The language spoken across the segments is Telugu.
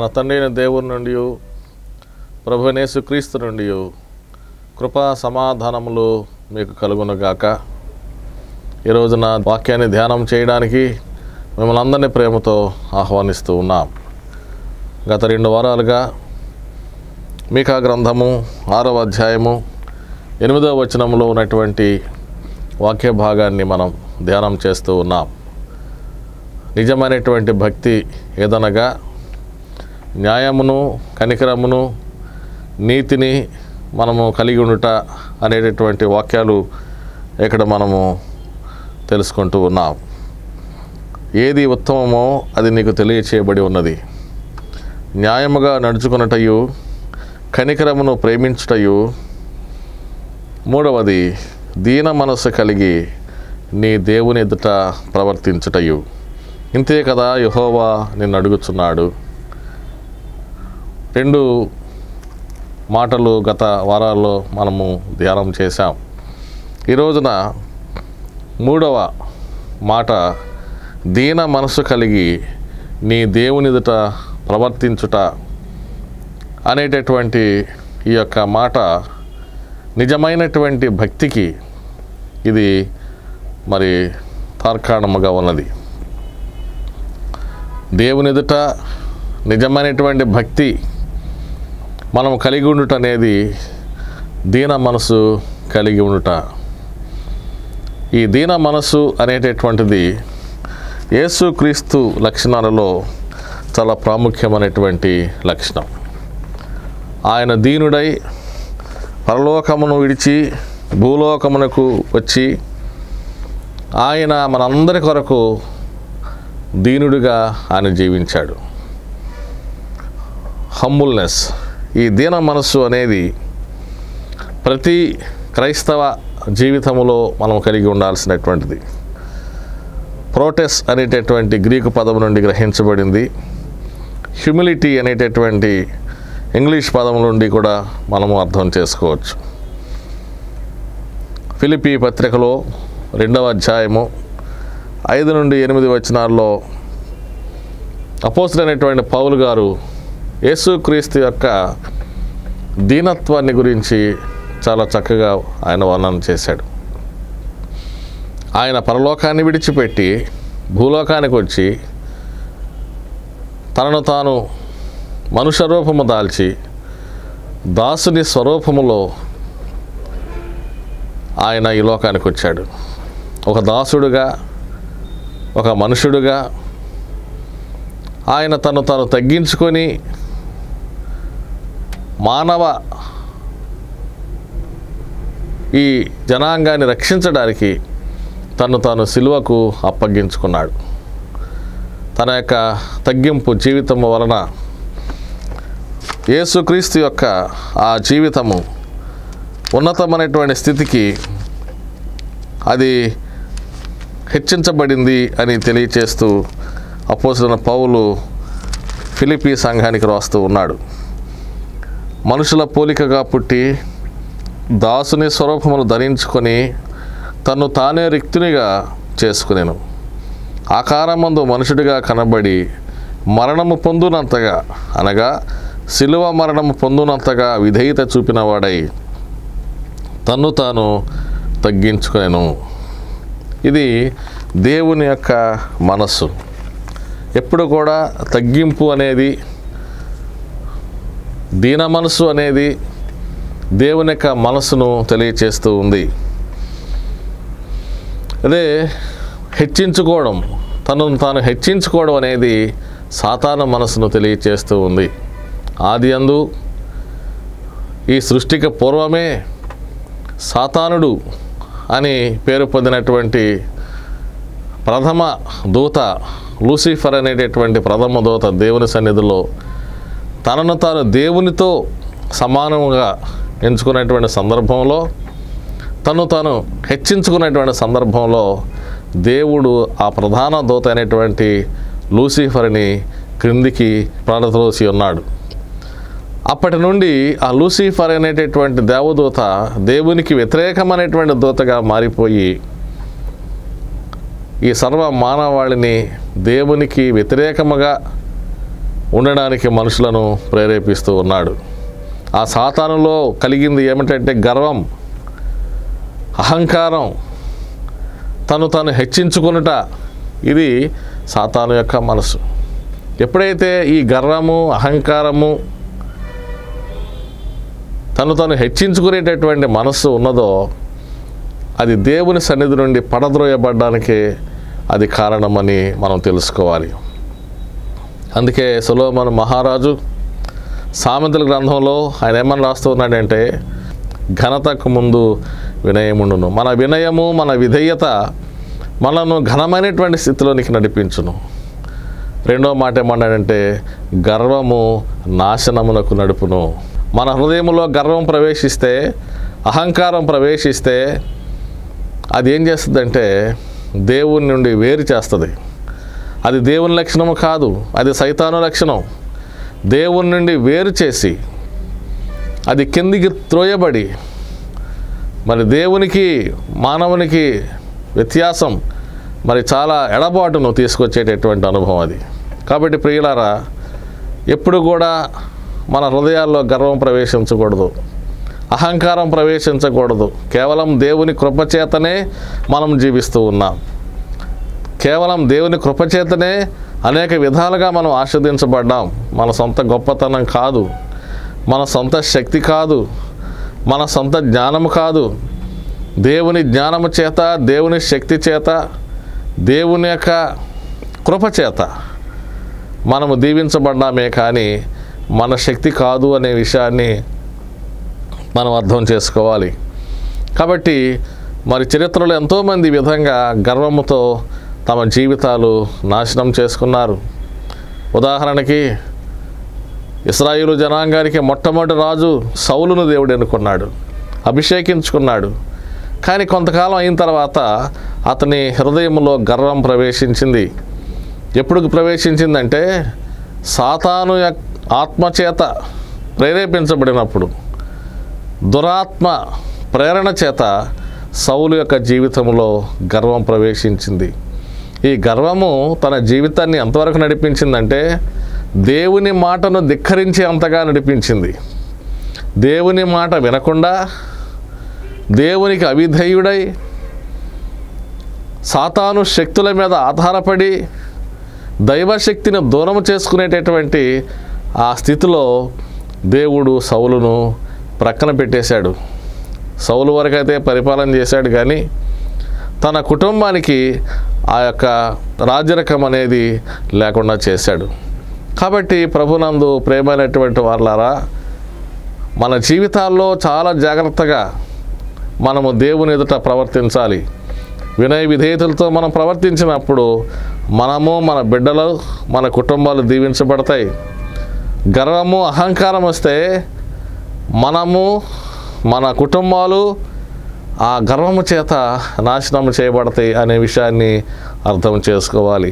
మన తండ్రి అయిన దేవుని నుండి ప్రభునేసు క్రీస్తు నుండి కృపా సమాధానములు మీకు కలుగునుగాక ఈ రోజున వాక్యాన్ని ధ్యానం చేయడానికి మిమ్మల్ని అందరినీ ప్రేమతో ఆహ్వానిస్తూ ఉన్నాం గత రెండు వారాలుగా మీకా గ్రంథము ఆరవ అధ్యాయము ఎనిమిదవ వచనంలో ఉన్నటువంటి వాక్య భాగాన్ని మనం ధ్యానం చేస్తూ ఉన్నాం నిజమైనటువంటి భక్తి ఏదనగా న్యాయమును కనికరమును నీతిని మనము కలిగి ఉండుట అనేటటువంటి వాక్యాలు ఇక్కడ మనము తెలుసుకుంటూ ఉన్నాం ఏది ఉత్తమమో అది నీకు తెలియచేయబడి ఉన్నది న్యాయముగా నడుచుకున్నటయు కనికరమును ప్రేమించుటయు మూడవది దీన మనస్సు కలిగి నీ దేవుని ఎదుట ప్రవర్తించుటయు ఇంతే కదా యహోవా నిన్ను అడుగుచున్నాడు రెండు మాటలు గత వారాల్లో మనము ధ్యానం చేశాం ఈ రోజున మూడవ మాట దీన మనసు కలిగి నీ దేవుని ఎదుట ప్రవర్తించుట అనేటటువంటి ఈ యొక్క మాట నిజమైనటువంటి భక్తికి ఇది మరి తార్కాణముగా ఉన్నది దేవుని ఎదుట నిజమైనటువంటి భక్తి మనం కలిగి ఉండుట అనేది దీన మనసు కలిగి ఉండుట ఈ దీన మనసు అనేటటువంటిది యేసుక్రీస్తు లక్షణాలలో చాలా ప్రాముఖ్యమైనటువంటి లక్షణం ఆయన దీనుడై పరలోకమును విడిచి భూలోకమునకు వచ్చి ఆయన మనందరి కొరకు దీనుడిగా ఆయన జీవించాడు హంబుల్నెస్ ఈ దీన మనస్సు అనేది ప్రతి క్రైస్తవ జీవితంలో మనం కలిగి ఉండాల్సినటువంటిది ప్రోటెస్ అనేటటువంటి గ్రీకు పదం నుండి గ్రహించబడింది హ్యూమిలిటీ అనేటటువంటి ఇంగ్లీష్ పదం నుండి కూడా మనము అర్థం చేసుకోవచ్చు ఫిలిపి పత్రికలో రెండవ అధ్యాయము ఐదు నుండి ఎనిమిది వచనాల్లో అపోసులైనటువంటి పౌలు గారు యేసుక్రీస్తు యొక్క దీనత్వాన్ని గురించి చాలా చక్కగా ఆయన వర్ణన చేశాడు ఆయన పరలోకాన్ని విడిచిపెట్టి భూలోకానికి వచ్చి తనను తాను మనుష్య రూపము దాల్చి దాసుని స్వరూపములో ఆయన ఈ లోకానికి వచ్చాడు ఒక దాసుడుగా ఒక మనుషుడుగా ఆయన తను తాను తగ్గించుకొని మానవ ఈ జనాంగాన్ని రక్షించడానికి తను తాను సిలువకు అప్పగించుకున్నాడు తన యొక్క తగ్గింపు జీవితము వలన యేసుక్రీస్తు యొక్క ఆ జీవితము ఉన్నతమైనటువంటి స్థితికి అది హెచ్చించబడింది అని తెలియచేస్తూ అపోసిన పౌలు ఫిలిపి సంఘానికి రాస్తూ ఉన్నాడు మనుషుల పోలికగా పుట్టి దాసుని స్వరూపమును ధరించుకొని తను తానే రిక్తునిగా చేసుకునేను ఆకారమందు మనుషుడిగా కనబడి మరణము పొందునంతగా అనగా శిలువ మరణము పొందునంతగా విధేయత చూపినవాడై తన్ను తాను తగ్గించుకునేను ఇది దేవుని యొక్క మనస్సు ఎప్పుడు కూడా తగ్గింపు అనేది దీన మనసు అనేది దేవుని యొక్క మనసును తెలియచేస్తూ ఉంది అదే హెచ్చించుకోవడం తనను తాను హెచ్చించుకోవడం అనేది సాతాన మనసును తెలియచేస్తూ ఉంది ఆది అందు ఈ సృష్టికి పూర్వమే సాతానుడు అని పేరు పొందినటువంటి ప్రథమ దూత లూసిఫర్ అనేటటువంటి ప్రథమ దూత దేవుని సన్నిధిలో తనను తాను దేవునితో సమానంగా ఎంచుకునేటువంటి సందర్భంలో తను తాను హెచ్చించుకునేటువంటి సందర్భంలో దేవుడు ఆ ప్రధాన దూత అయినటువంటి లూసిఫర్ని క్రిందికి ప్రాణత్రోసి ఉన్నాడు అప్పటి నుండి ఆ లూసిఫర్ అనేటటువంటి దేవదూత దేవునికి వ్యతిరేకమైనటువంటి దూతగా మారిపోయి ఈ సర్వ మానవాళిని దేవునికి వ్యతిరేకముగా ఉండడానికి మనుషులను ప్రేరేపిస్తూ ఉన్నాడు ఆ సాతానులో కలిగింది ఏమిటంటే గర్వం అహంకారం తను తను హెచ్చించుకునుట ఇది సాతాను యొక్క మనసు ఎప్పుడైతే ఈ గర్వము అహంకారము తను తను హెచ్చించుకునేటటువంటి మనస్సు ఉన్నదో అది దేవుని సన్నిధి నుండి పడద్రోయబడ్డానికి అది కారణమని మనం తెలుసుకోవాలి అందుకే సులోమన్ మహారాజు సామెతల గ్రంథంలో ఆయన ఏమని రాస్తూ ఉన్నాడంటే ఘనతకు ముందు వినయముండును మన వినయము మన విధేయత మనను ఘనమైనటువంటి స్థితిలోనికి నడిపించును రెండో మాట ఏమన్నాడంటే గర్వము నాశనమునకు నడుపును మన హృదయంలో గర్వం ప్రవేశిస్తే అహంకారం ప్రవేశిస్తే అది ఏం చేస్తుందంటే దేవుని నుండి వేరు చేస్తుంది అది దేవుని లక్షణము కాదు అది సైతాను లక్షణం దేవుని నుండి వేరు చేసి అది కిందికి త్రోయబడి మరి దేవునికి మానవునికి వ్యత్యాసం మరి చాలా ఎడబాటును తీసుకొచ్చేటటువంటి అనుభవం అది కాబట్టి ప్రియులారా ఎప్పుడు కూడా మన హృదయాల్లో గర్వం ప్రవేశించకూడదు అహంకారం ప్రవేశించకూడదు కేవలం దేవుని కృపచేతనే మనం జీవిస్తూ ఉన్నాం కేవలం దేవుని కృపచేతనే అనేక విధాలుగా మనం ఆస్వాదించబడ్డాం మన సొంత గొప్పతనం కాదు మన సొంత శక్తి కాదు మన సొంత జ్ఞానము కాదు దేవుని జ్ఞానము చేత దేవుని శక్తి చేత దేవుని యొక్క కృప చేత మనము దీవించబడ్డామే కానీ మన శక్తి కాదు అనే విషయాన్ని మనం అర్థం చేసుకోవాలి కాబట్టి మరి చరిత్రలో ఎంతోమంది ఈ విధంగా గర్వముతో తమ జీవితాలు నాశనం చేసుకున్నారు ఉదాహరణకి ఇస్రాయిలు జనాంగానికి మొట్టమొదటి రాజు సౌలును దేవుడు ఎన్నుకున్నాడు అభిషేకించుకున్నాడు కానీ కొంతకాలం అయిన తర్వాత అతని హృదయంలో గర్వం ప్రవేశించింది ఎప్పుడు ప్రవేశించిందంటే సాతాను యొక్క ఆత్మచేత ప్రేరేపించబడినప్పుడు దురాత్మ ప్రేరణ చేత సౌలు యొక్క జీవితంలో గర్వం ప్రవేశించింది ఈ గర్వము తన జీవితాన్ని ఎంతవరకు నడిపించిందంటే దేవుని మాటను ధిక్కరించి అంతగా నడిపించింది దేవుని మాట వినకుండా దేవునికి అవిధేయుడై సాతాను శక్తుల మీద ఆధారపడి దైవశక్తిని దూరం చేసుకునేటటువంటి ఆ స్థితిలో దేవుడు సౌలును ప్రక్కన పెట్టేశాడు సౌలు వరకైతే పరిపాలన చేశాడు కానీ తన కుటుంబానికి ఆ యొక్క రాజరకం అనేది లేకుండా చేశాడు కాబట్టి ప్రభునందు ప్రేమైనటువంటి వాళ్ళారా మన జీవితాల్లో చాలా జాగ్రత్తగా మనము దేవుని ఎదుట ప్రవర్తించాలి వినయ విధేయతలతో మనం ప్రవర్తించినప్పుడు మనము మన బిడ్డలు మన కుటుంబాలు దీవించబడతాయి గర్వము అహంకారం వస్తే మనము మన కుటుంబాలు ఆ గర్వము చేత నాశనం చేయబడతాయి అనే విషయాన్ని అర్థం చేసుకోవాలి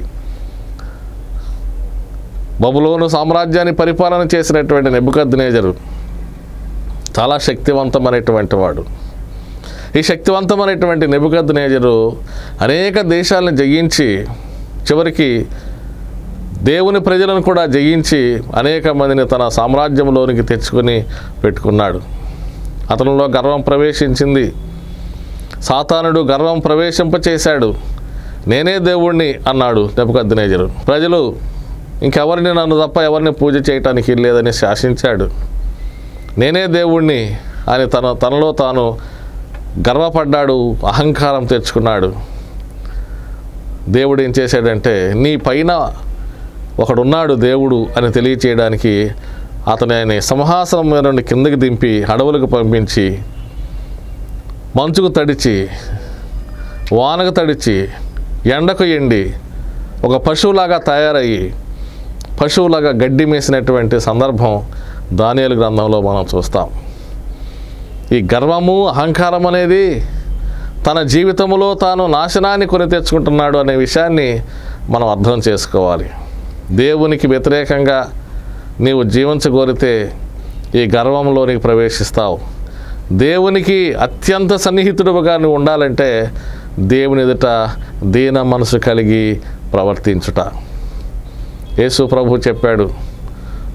బబులోను సామ్రాజ్యాన్ని పరిపాలన చేసినటువంటి నెబుకద్నేజరు చాలా శక్తివంతమైనటువంటి వాడు ఈ శక్తివంతమైనటువంటి నెబుకద్నేజరు అనేక దేశాలను జయించి చివరికి దేవుని ప్రజలను కూడా జయించి అనేక మందిని తన సామ్రాజ్యంలోనికి తెచ్చుకొని పెట్టుకున్నాడు అతనిలో గర్వం ప్రవేశించింది సాతానుడు గర్వం ప్రవేశింపచేశాడు నేనే దేవుణ్ణి అన్నాడు నెబుకద్నేజరు ప్రజలు ఇంకెవరిని నన్ను తప్ప ఎవరిని పూజ చేయటానికి లేదని శాసించాడు నేనే దేవుణ్ణి అని తన తనలో తాను గర్వపడ్డాడు అహంకారం తెచ్చుకున్నాడు దేవుడు ఏం చేశాడంటే నీ పైన ఒకడున్నాడు దేవుడు అని తెలియచేయడానికి అతని ఆయన సింహాసనం మీద నుండి కిందకి దింపి అడవులకు పంపించి మంచుకు తడిచి వానకు తడిచి ఎండకు ఎండి ఒక పశువులాగా తయారయ్యి పశువులాగా గడ్డి మేసినటువంటి సందర్భం దానియేలు గ్రంథంలో మనం చూస్తాం ఈ గర్వము అహంకారం అనేది తన జీవితంలో తాను నాశనాన్ని కొని తెచ్చుకుంటున్నాడు అనే విషయాన్ని మనం అర్థం చేసుకోవాలి దేవునికి వ్యతిరేకంగా నీవు జీవించగోరితే ఈ గర్వంలోనికి ప్రవేశిస్తావు దేవునికి అత్యంత సన్నిహితుడుగా నువ్వు ఉండాలంటే దేవుని ఎదుట దీన మనసు కలిగి ప్రవర్తించుట యేసు ప్రభు చెప్పాడు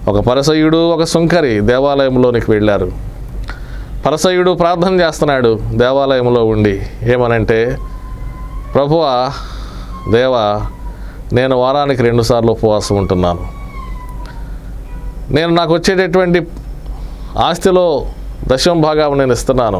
ఒక పరసయుడు ఒక సుంకరి దేవాలయంలోనికి వెళ్ళారు పరసయుడు ప్రార్థన చేస్తున్నాడు దేవాలయంలో ఉండి ఏమనంటే ప్రభువా దేవా నేను వారానికి రెండుసార్లు ఉపవాసం ఉంటున్నాను నేను నాకు వచ్చేటటువంటి ఆస్తిలో దశం భాగం నేను ఇస్తున్నాను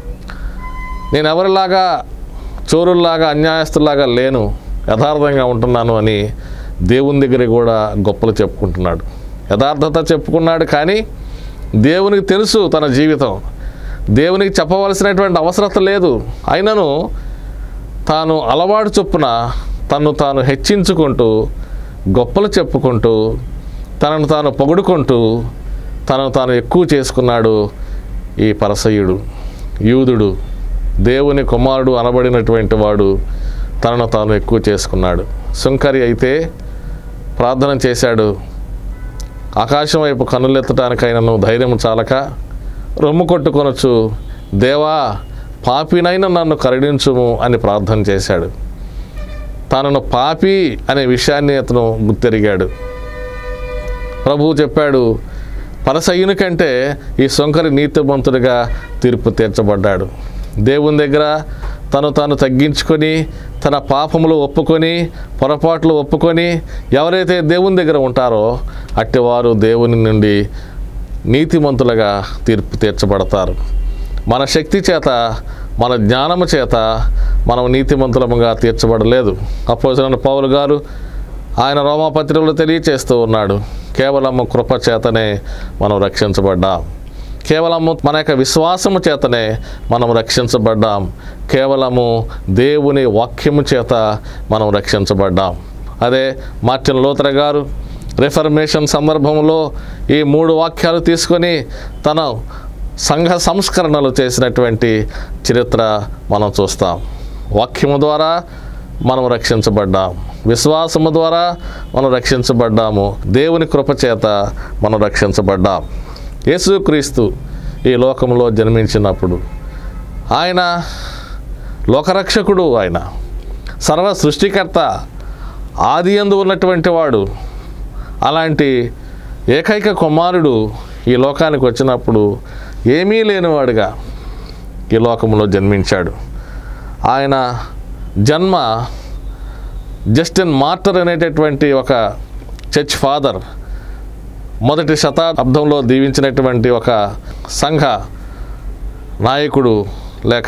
నేను ఎవరిలాగా చోరుల్లాగా అన్యాయస్తుల్లాగా లేను యథార్థంగా ఉంటున్నాను అని దేవుని దగ్గర కూడా గొప్పలు చెప్పుకుంటున్నాడు యథార్థత చెప్పుకున్నాడు కానీ దేవునికి తెలుసు తన జీవితం దేవునికి చెప్పవలసినటువంటి అవసరత లేదు అయినను తాను అలవాటు చొప్పున తను తాను హెచ్చించుకుంటూ గొప్పలు చెప్పుకుంటూ తనను తాను పొగుడుకుంటూ తనను తాను ఎక్కువ చేసుకున్నాడు ఈ పరసయుడు యూదుడు దేవుని కుమారుడు అనబడినటువంటి వాడు తనను తాను ఎక్కువ చేసుకున్నాడు సుంకరి అయితే ప్రార్థన చేశాడు ఆకాశం వైపు కన్నులెత్తడానికైనను ధైర్యం చాలక రొమ్ము కొట్టుకొనొచ్చు దేవా పాపినైనా నన్ను కరుణించుము అని ప్రార్థన చేశాడు తనను పాపి అనే విషయాన్ని అతను గుర్తెరిగాడు ప్రభువు చెప్పాడు పరసయ్యుని కంటే ఈ సొంకరి నీతిమంతుడిగా తీర్పు తీర్చబడ్డాడు దేవుని దగ్గర తను తాను తగ్గించుకొని తన పాపములు ఒప్పుకొని పొరపాట్లు ఒప్పుకొని ఎవరైతే దేవుని దగ్గర ఉంటారో అట్టివారు దేవుని నుండి నీతిమంతులుగా తీర్పు తీర్చబడతారు మన శక్తి చేత మన జ్ఞానము చేత మనం నీతిమంతులముగా తీర్చబడలేదు అపోజిన పౌలు గారు ఆయన రోమాపత్రికలు తెలియచేస్తూ ఉన్నాడు కేవలము కృప చేతనే మనం రక్షించబడ్డాం కేవలము మన యొక్క విశ్వాసము చేతనే మనం రక్షించబడ్డాం కేవలము దేవుని వాక్యము చేత మనం రక్షించబడ్డాం అదే మార్టిన్ లోతర గారు రిఫర్మేషన్ సందర్భంలో ఈ మూడు వాక్యాలు తీసుకొని తన సంఘ సంస్కరణలు చేసినటువంటి చరిత్ర మనం చూస్తాం వాక్యము ద్వారా మనం రక్షించబడ్డాం విశ్వాసము ద్వారా మనం రక్షించబడ్డాము దేవుని కృప చేత మనం రక్షించబడ్డాం యేసుక్రీస్తు ఈ లోకంలో జన్మించినప్పుడు ఆయన లోకరక్షకుడు ఆయన సర్వ సృష్టికర్త ఆది ఎందు ఉన్నటువంటి వాడు అలాంటి ఏకైక కుమారుడు ఈ లోకానికి వచ్చినప్పుడు ఏమీ లేనివాడుగా ఈ లోకంలో జన్మించాడు ఆయన జన్మ జస్టిన్ మార్టర్ అనేటటువంటి ఒక చర్చ్ ఫాదర్ మొదటి శతాబ్దంలో దీవించినటువంటి ఒక సంఘ నాయకుడు లేక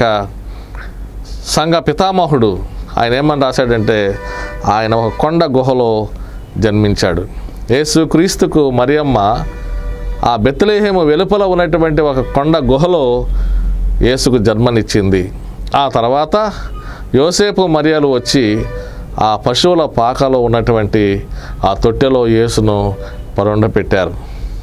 సంఘ పితామహుడు ఆయన ఏమని రాశాడంటే ఆయన ఒక కొండ గుహలో జన్మించాడు యేసు క్రీస్తుకు మరియమ్మ ఆ బెత్తలేహేము వెలుపల ఉన్నటువంటి ఒక కొండ గుహలో యేసుకు జన్మనిచ్చింది ఆ తర్వాత యోసేపు మరియలు వచ్చి ఆ పశువుల పాకలో ఉన్నటువంటి ఆ తొట్టెలో యేసును పరుండపెట్టారు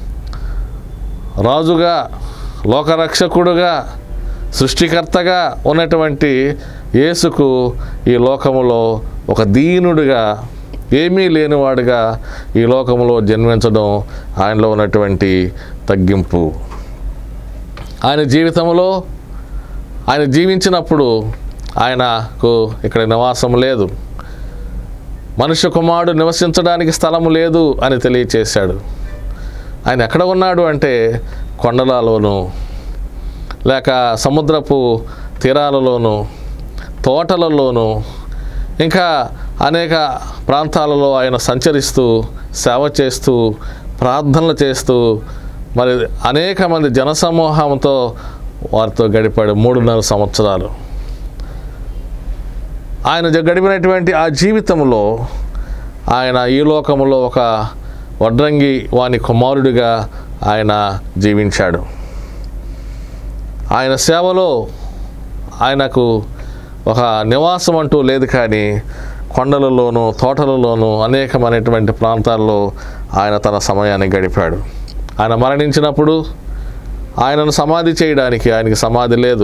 రాజుగా లోకరక్షకుడుగా సృష్టికర్తగా ఉన్నటువంటి యేసుకు ఈ లోకములో ఒక దీనుడిగా ఏమీ లేనివాడుగా ఈ లోకంలో జన్మించడం ఆయనలో ఉన్నటువంటి తగ్గింపు ఆయన జీవితంలో ఆయన జీవించినప్పుడు ఆయనకు ఇక్కడ నివాసం లేదు మనుష్య కుమారుడు నివసించడానికి స్థలము లేదు అని తెలియచేశాడు ఆయన ఎక్కడ ఉన్నాడు అంటే కొండలలోను లేక సముద్రపు తీరాలలోను తోటలలోను ఇంకా అనేక ప్రాంతాలలో ఆయన సంచరిస్తూ సేవ చేస్తూ ప్రార్థనలు చేస్తూ మరి అనేక మంది జనసమూహంతో వారితో గడిపాడు మూడున్నర సంవత్సరాలు ఆయన జ- గడిపినటువంటి ఆ జీవితంలో ఆయన ఈ లోకములో ఒక వడ్రంగి వాని కుమారుడిగా ఆయన జీవించాడు ఆయన సేవలో ఆయనకు ఒక నివాసం అంటూ లేదు కానీ కొండలలోనూ తోటలలోనూ అనేకమైనటువంటి ప్రాంతాల్లో ఆయన తన సమయాన్ని గడిపాడు ఆయన మరణించినప్పుడు ఆయనను సమాధి చేయడానికి ఆయనకి సమాధి లేదు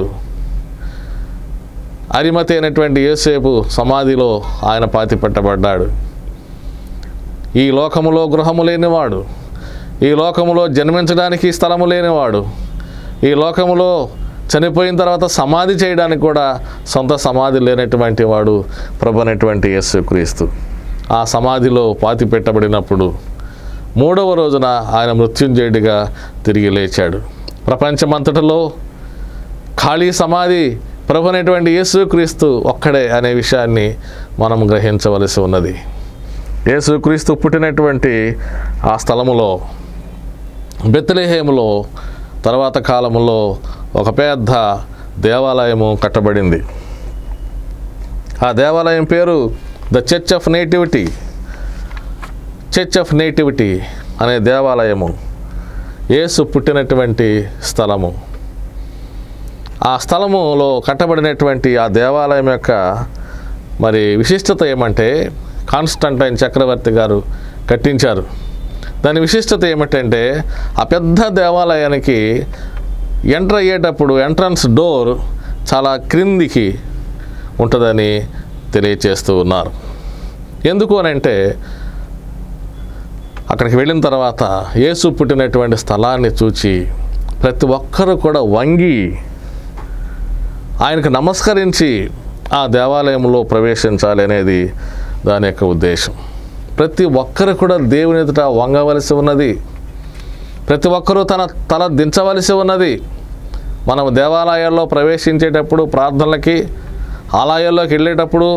అరిమతి అయినటువంటి యేసేపు సమాధిలో ఆయన పాతి పెట్టబడ్డాడు ఈ లోకములో గృహము లేనివాడు ఈ లోకములో జన్మించడానికి స్థలము లేనివాడు ఈ లోకములో చనిపోయిన తర్వాత సమాధి చేయడానికి కూడా సొంత సమాధి లేనటువంటి వాడు ప్రభు అనేటువంటి యేసు క్రీస్తు ఆ సమాధిలో పాతి పెట్టబడినప్పుడు మూడవ రోజున ఆయన మృత్యుంజయుడిగా తిరిగి లేచాడు ప్రపంచమంతటిలో ఖాళీ సమాధి ప్రభు అనేటువంటి యేసుక్రీస్తు ఒక్కడే అనే విషయాన్ని మనం గ్రహించవలసి ఉన్నది యేసుక్రీస్తు పుట్టినటువంటి ఆ స్థలములో బెత్తలేహేములో తర్వాత కాలములో ఒక పెద్ద దేవాలయము కట్టబడింది ఆ దేవాలయం పేరు the church of nativity church of nativity అనే దేవాలయము యేసు పుట్టినటువంటి స్థలము ఆ స్థలములో కట్టబడినటువంటి ఆ దేవాలయం యొక్క మరి విశిష్టత ఏమంటే కాన్స్టంటైన్ చక్రవర్తి గారు కట్టించారు దాని విశిష్టత ఏమిటంటే ఆ పెద్ద దేవాలయానికి ఎంటర్ అయ్యేటప్పుడు ఎంట్రన్స్ డోర్ చాలా క్రిందికి ఉంటుందని తెలియచేస్తూ ఉన్నారు ఎందుకు అని అంటే అక్కడికి వెళ్ళిన తర్వాత యేసు పుట్టినటువంటి స్థలాన్ని చూచి ప్రతి ఒక్కరూ కూడా వంగి ఆయనకు నమస్కరించి ఆ దేవాలయంలో ప్రవేశించాలి అనేది దాని యొక్క ఉద్దేశం ప్రతి ఒక్కరు కూడా దేవుని ఎదుట వంగవలసి ఉన్నది ప్రతి ఒక్కరూ తన తల దించవలసి ఉన్నది మనం దేవాలయాల్లో ప్రవేశించేటప్పుడు ప్రార్థనలకి ఆలయాల్లోకి వెళ్ళేటప్పుడు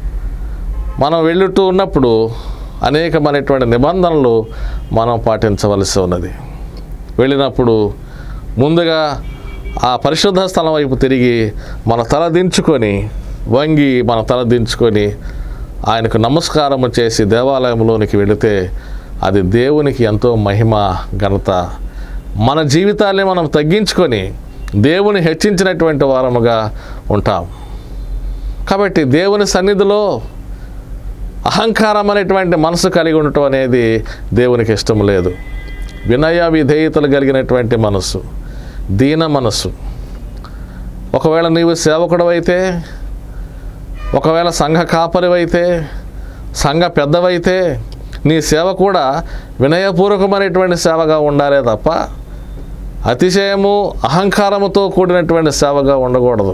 మనం వెళ్ళుతూ ఉన్నప్పుడు అనేకమైనటువంటి నిబంధనలు మనం పాటించవలసి ఉన్నది వెళ్ళినప్పుడు ముందుగా ఆ పరిశుద్ధ స్థలం వైపు తిరిగి మన తల దించుకొని వంగి మన తల దించుకొని ఆయనకు నమస్కారము చేసి దేవాలయంలోనికి వెళితే అది దేవునికి ఎంతో మహిమ ఘనత మన జీవితాన్ని మనం తగ్గించుకొని దేవుని హెచ్చించినటువంటి వారముగా ఉంటాం కాబట్టి దేవుని సన్నిధిలో అహంకారం అనేటువంటి మనసు కలిగి ఉండటం అనేది దేవునికి ఇష్టం లేదు వినయ విధేయతలు కలిగినటువంటి మనసు దీన మనసు ఒకవేళ నీవు సేవకుడవైతే ఒకవేళ సంఘ కాపరివైతే సంఘ పెద్దవైతే నీ సేవ కూడా వినయపూర్వకమైనటువంటి సేవగా ఉండాలే తప్ప అతిశయము అహంకారముతో కూడినటువంటి సేవగా ఉండకూడదు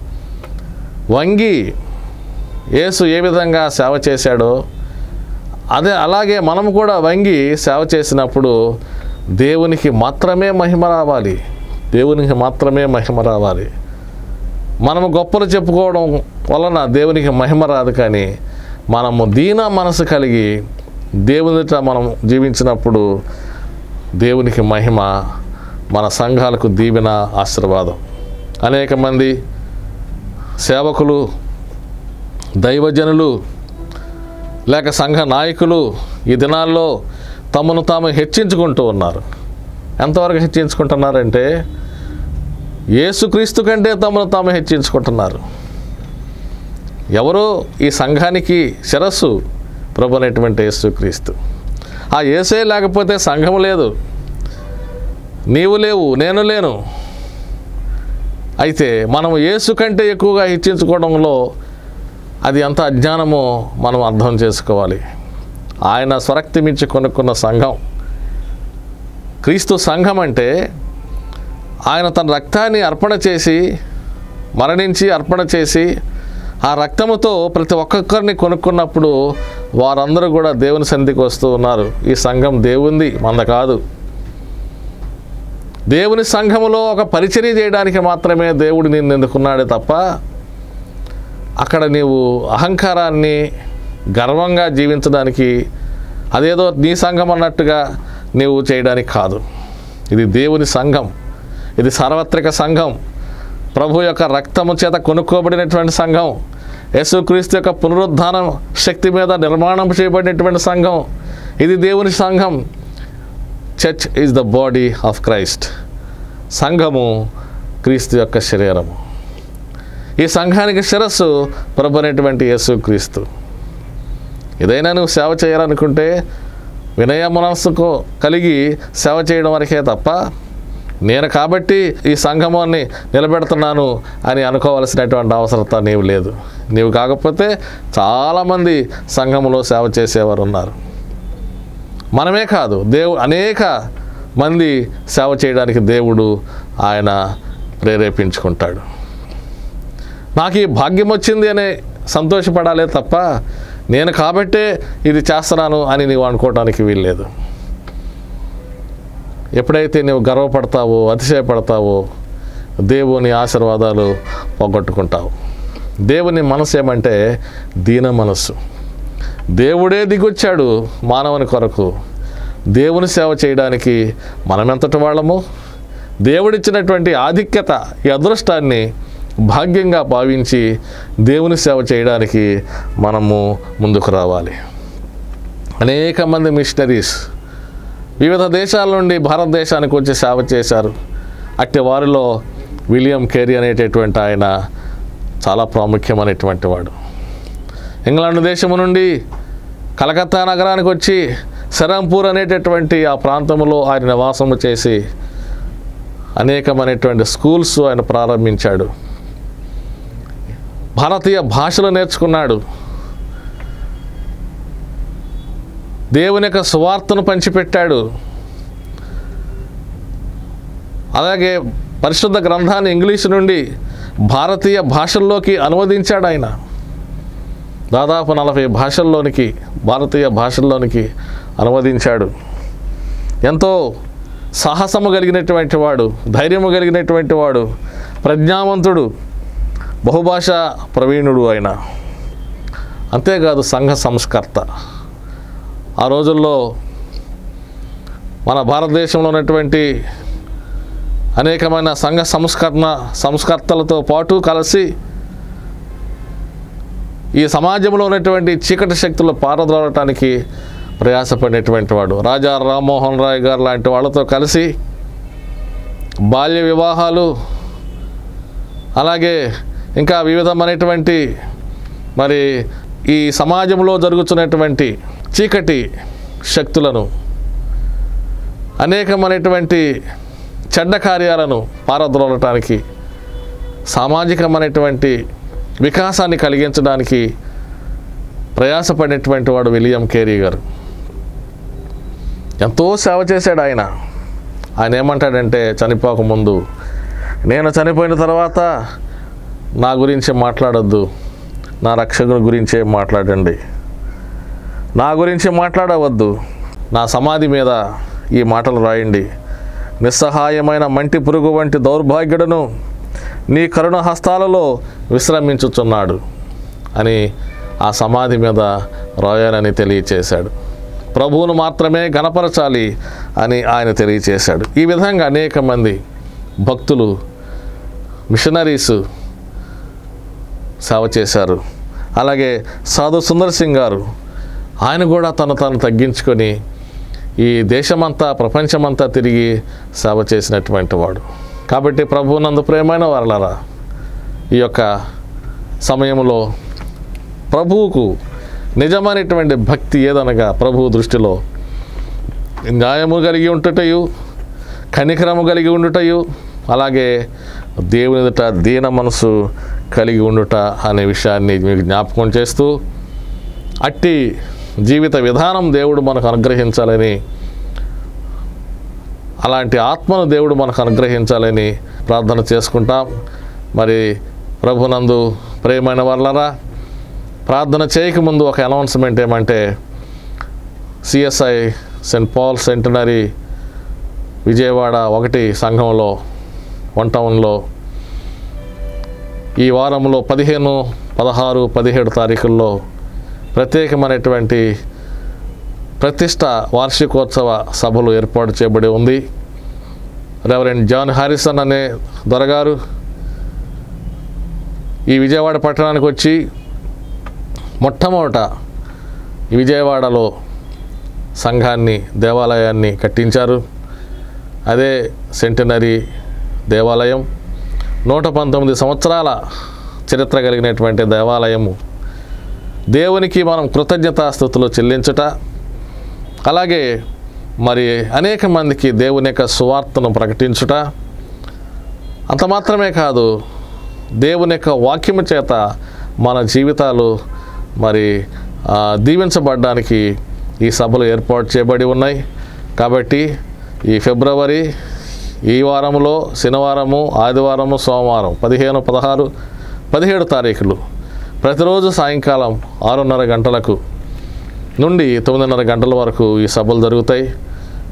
వంగి యేసు ఏ విధంగా సేవ చేశాడో అదే అలాగే మనం కూడా వంగి సేవ చేసినప్పుడు దేవునికి మాత్రమే మహిమ రావాలి దేవునికి మాత్రమే మహిమ రావాలి మనము గొప్పలు చెప్పుకోవడం వలన దేవునికి మహిమ రాదు కానీ మనము దీన మనసు కలిగి దేవునిట మనం జీవించినప్పుడు దేవునికి మహిమ మన సంఘాలకు దీవెన ఆశీర్వాదం అనేక మంది సేవకులు దైవజనులు లేక సంఘ నాయకులు ఈ దినాల్లో తమను తాము హెచ్చించుకుంటూ ఉన్నారు ఎంతవరకు హెచ్చించుకుంటున్నారంటే యేసుక్రీస్తు కంటే తమను తాము హెచ్చించుకుంటున్నారు ఎవరో ఈ సంఘానికి శిరస్సు ప్రభు అనేటువంటి యేసుక్రీస్తు ఆ యేసే లేకపోతే సంఘం లేదు నీవు లేవు నేను లేను అయితే మనము యేసు కంటే ఎక్కువగా హెచ్చించుకోవడంలో అది ఎంత అజ్ఞానమో మనం అర్థం చేసుకోవాలి ఆయన స్వరక్తి మించి కొనుక్కున్న సంఘం క్రీస్తు సంఘం అంటే ఆయన తన రక్తాన్ని అర్పణ చేసి మరణించి అర్పణ చేసి ఆ రక్తముతో ప్రతి ఒక్కొక్కరిని కొనుక్కున్నప్పుడు వారందరూ కూడా దేవుని సన్నిధికి వస్తూ ఉన్నారు ఈ సంఘం దేవుంది మంద కాదు దేవుని సంఘములో ఒక పరిచర్య చేయడానికి మాత్రమే దేవుడు నిన్ను ఎందుకున్నాడే తప్ప అక్కడ నీవు అహంకారాన్ని గర్వంగా జీవించడానికి అదేదో నీ సంఘం అన్నట్టుగా నీవు చేయడానికి కాదు ఇది దేవుని సంఘం ఇది సార్వత్రిక సంఘం ప్రభు యొక్క రక్తము చేత కొనుక్కోబడినటువంటి సంఘం యేసుక్రీస్తు యొక్క పునరుద్ధానం శక్తి మీద నిర్మాణం చేయబడినటువంటి సంఘం ఇది దేవుని సంఘం church is the body of Christ సంఘము క్రీస్తు యొక్క శరీరము ఈ సంఘానికి శిరస్సు ప్రభు అనేటువంటి యేసుక్రీస్తు ఏదైనా నువ్వు సేవ చేయాలనుకుంటే వినయ మనస్సుకు కలిగి సేవ చేయడం వరకే తప్ప నేను కాబట్టి ఈ సంఘమాన్ని నిలబెడుతున్నాను అని అనుకోవాల్సినటువంటి అవసరత నీవు లేదు నీవు కాకపోతే చాలామంది సంఘములో సేవ చేసేవారు ఉన్నారు మనమే కాదు దేవు అనేక మంది సేవ చేయడానికి దేవుడు ఆయన ప్రేరేపించుకుంటాడు నాకు ఈ భాగ్యం వచ్చింది అనే సంతోషపడాలే తప్ప నేను కాబట్టే ఇది చేస్తున్నాను అని నీవు అనుకోవడానికి వీల్లేదు ఎప్పుడైతే నువ్వు గర్వపడతావో అతిశయపడతావో దేవుని ఆశీర్వాదాలు పోగొట్టుకుంటావు దేవుని మనసు ఏమంటే దీన మనస్సు దేవుడే దిగొచ్చాడు మానవుని కొరకు దేవుని సేవ చేయడానికి మనమెంతటి వాళ్ళము దేవుడిచ్చినటువంటి ఆధిక్యత ఈ అదృష్టాన్ని భాగ్యంగా భావించి దేవుని సేవ చేయడానికి మనము ముందుకు రావాలి అనేక మంది మిషనరీస్ వివిధ దేశాల నుండి భారతదేశానికి వచ్చి సేవ చేశారు అట్టి వారిలో విలియం కేరీ అనేటటువంటి ఆయన చాలా ప్రాముఖ్యమైనటువంటి వాడు ఇంగ్లాండ్ దేశము నుండి కలకత్తా నగరానికి వచ్చి సెరంపూర్ అనేటటువంటి ఆ ప్రాంతంలో ఆయన నివాసము చేసి అనేకమైనటువంటి స్కూల్స్ ఆయన ప్రారంభించాడు భారతీయ భాషలు నేర్చుకున్నాడు దేవుని యొక్క సువార్తను పంచిపెట్టాడు అలాగే పరిశుద్ధ గ్రంథాన్ని ఇంగ్లీషు నుండి భారతీయ భాషల్లోకి అనువదించాడు ఆయన దాదాపు నలభై భాషల్లోనికి భారతీయ భాషల్లోనికి అనువదించాడు ఎంతో సాహసము కలిగినటువంటి వాడు ధైర్యము కలిగినటువంటి వాడు ప్రజ్ఞావంతుడు బహుభాష ప్రవీణుడు ఆయన అంతేకాదు సంఘ సంస్కర్త ఆ రోజుల్లో మన భారతదేశంలో ఉన్నటువంటి అనేకమైన సంఘ సంస్కరణ సంస్కర్తలతో పాటు కలిసి ఈ సమాజంలో ఉన్నటువంటి చీకటి శక్తులు పారద్రోలటానికి ప్రయాసపడినటువంటి వాడు రాజా రామ్మోహన్ రాయ్ గారు లాంటి వాళ్ళతో కలిసి బాల్య వివాహాలు అలాగే ఇంకా వివిధమైనటువంటి మరి ఈ సమాజంలో జరుగుతున్నటువంటి చీకటి శక్తులను అనేకమైనటువంటి చెడ్డ కార్యాలను పారద్రోలటానికి సామాజికమైనటువంటి వికాసాన్ని కలిగించడానికి ప్రయాసపడినటువంటి వాడు విలియం కేరీ గారు ఎంతో సేవ చేశాడు ఆయన ఆయన ఏమంటాడంటే చనిపోకముందు నేను చనిపోయిన తర్వాత నా గురించి మాట్లాడొద్దు నా రక్షకుని గురించే మాట్లాడండి నా గురించి మాట్లాడవద్దు నా సమాధి మీద ఈ మాటలు రాయండి నిస్సహాయమైన మంటి పురుగు వంటి దౌర్భాగ్యుడను నీ కరుణ హస్తాలలో విశ్రమించుచున్నాడు అని ఆ సమాధి మీద రాయాలని తెలియచేశాడు ప్రభువును మాత్రమే గణపరచాలి అని ఆయన తెలియచేశాడు ఈ విధంగా అనేక మంది భక్తులు మిషనరీస్ సేవ చేశారు అలాగే సాధు సుందర్ సింగ్ గారు ఆయన కూడా తను తాను తగ్గించుకొని ఈ దేశమంతా ప్రపంచమంతా తిరిగి సేవ చేసినటువంటి వాడు కాబట్టి ప్రభువునందు ప్రేమైన వారలరా ఈ యొక్క సమయంలో ప్రభువుకు నిజమైనటువంటి భక్తి ఏదనగా ప్రభువు దృష్టిలో న్యాయము కలిగి ఉండుటయు కనికరము కలిగి ఉండుటయు అలాగే దేవుని ఎదుట దీన మనసు కలిగి ఉండుట అనే విషయాన్ని మీకు జ్ఞాపకం చేస్తూ అట్టి జీవిత విధానం దేవుడు మనకు అనుగ్రహించాలని అలాంటి ఆత్మను దేవుడు మనకు అనుగ్రహించాలని ప్రార్థన చేసుకుంటాం మరి ప్రభునందు ప్రేమైన వాళ్ళరా ప్రార్థన చేయకముందు ఒక అనౌన్స్మెంట్ ఏమంటే CSI saint Paul centenary Vijayawada ఒకటి సంఘంలో వన్ టౌన్లో ఈ వారంలో పదిహేను పదహారు పదిహేడు తారీఖుల్లో ప్రత్యేకమైనటువంటి ప్రతిష్ట వార్షికోత్సవ సభలు ఏర్పాటు చేయబడి ఉంది రెవరెండ్ జాన్ హారిసన్ అనే దొరగారు ఈ విజయవాడ పట్టణానికి వచ్చి మొట్టమొదట ఈ విజయవాడలో సంఘాన్ని దేవాలయాన్ని కట్టించారు అదే సెంటనరీ దేవాలయం నూట పంతొమ్మిది సంవత్సరాల చరిత్ర కలిగినటువంటి దేవాలయము దేవునికి మనం కృతజ్ఞతాస్థుతులు చెల్లించుట అలాగే మరి అనేక మందికి దేవుని యొక్క సువార్తను ప్రకటించుట అంత మాత్రమే కాదు దేవుని యొక్క వాక్యము చేత మన జీవితాలు మరి ఆ, దీవించబడడానికి ఈ సభలు ఏర్పాటు చేయబడి ఉన్నాయి కాబట్టి ఈ ఫిబ్రవరి ఈ వారంలో శనివారము ఆదివారము సోమవారం పదిహేను పదహారు పదిహేడు తారీఖులు ప్రతిరోజు సాయంకాలం ఆరున్నర గంటలకు నుండి తొమ్మిదిన్నర గంటల వరకు ఈ సభలు జరుగుతాయి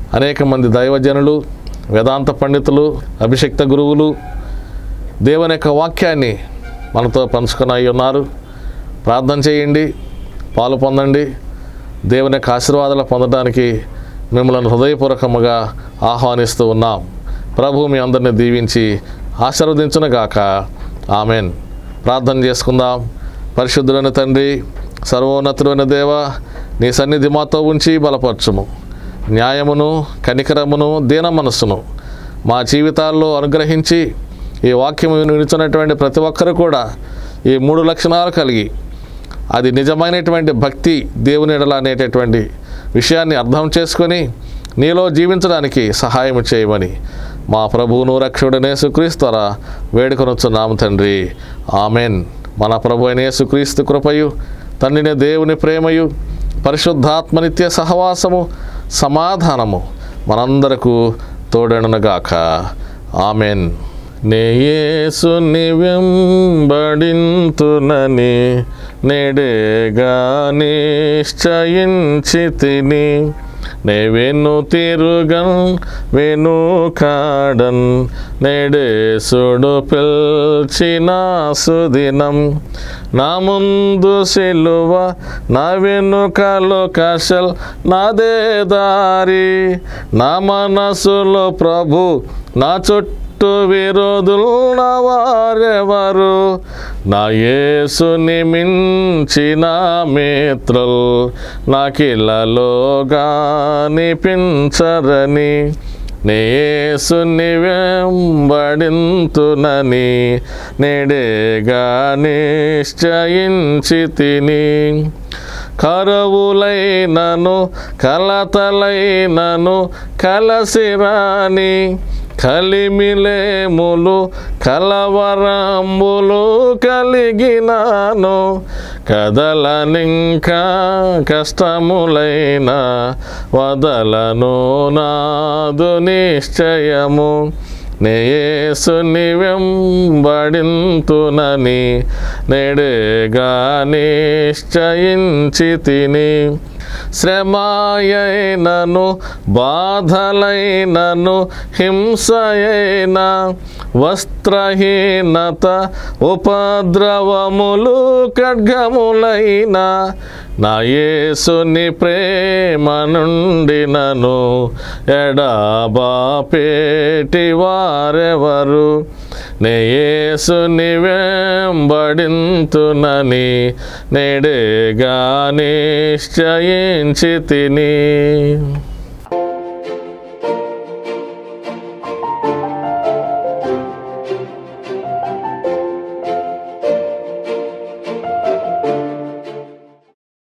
అనేక మంది దైవజనులు వేదాంత పండితులు అభిషక్త గురువులు దేవుని యొక్క వాక్యాన్ని మనతో పంచుకొని అయి ఉన్నారు ప్రార్థన చేయండి పాలు పొందండి దేవుని యొక్క ఆశీర్వాదాలు పొందడానికి మిమ్మల్ని హృదయపూర్వకముగా ఆహ్వానిస్తూ ఉన్నాం ప్రభు మీ అందరిని దీవించి ఆశీర్వదించునుగాక ఆమెన్ ప్రార్థన చేసుకుందాం పరిశుద్ధులైన తండ్రి సర్వోన్నతుడైన దేవ నీ సన్నిధి మాతో ఉంచి బలపరచుము న్యాయమును కనికరమును దీన మనస్సును మా జీవితాల్లో అనుగ్రహించి ఈ వాక్యం వినిచున్నటువంటి ప్రతి ఒక్కరు కూడా ఈ మూడు లక్షణాలు కలిగి అది నిజమైనటువంటి భక్తి దేవుని ఎడల అనేటటువంటి విషయాన్ని అర్థం చేసుకొని నీలో జీవించడానికి సహాయం చేయమని మా ప్రభువును రక్షకుడనే సుక్రీస్తురా వేడుకొనొచ్చున్నాము తండ్రి ఆమెన్ మన ప్రభు అయిన యేసుక్రీస్తు కృపయు తండ్రిని దేవుని ప్రేమయు పరిశుద్ధాత్మ నిత్య సహవాసము సమాధానము మనందరకు తోడనుగాక ఆమెన్ నేయేసుని వెంబడింతునని నేడేగా నిశ్చయించి తిని నే వెను తిరుగన్ వెను కాడన్ నేడేసుడు పిల్చిన సుదినం నా ముందు సిలువ నా వెనుకలు కషల్ నాదే దారి నా మనసులో ప్రభు నా చుట్టూ చుట్టూ విరోధులున్న వారెవరు నా యేసుని మించిన మిత్రులు నాకిలలోగా నిపించరని నేసుని వెంబడింతునని నేడేగా నిశ్చయించి తిని కరువులైనను కలతలైనను కలసిరాని కలిమిలేములు కలవరంబులు కలిగినాను కదలనింకా కష్టములైన వదలను నాదు నిశ్చయము నేసుని వెంబడింతునని నేడేగా నిశ్చయించి తిని శ్రమాయైనను బాధలైనను హింసయైన వస్త్రహీనత ఉపద్రవములు ఖడ్గములైన నా యేసుని ప్రేమ నుండి నను ఎడాబాపేటి వారెవరు నే యేసుని వెంబడింతునని నేడేగా నిశ్చయించి తిని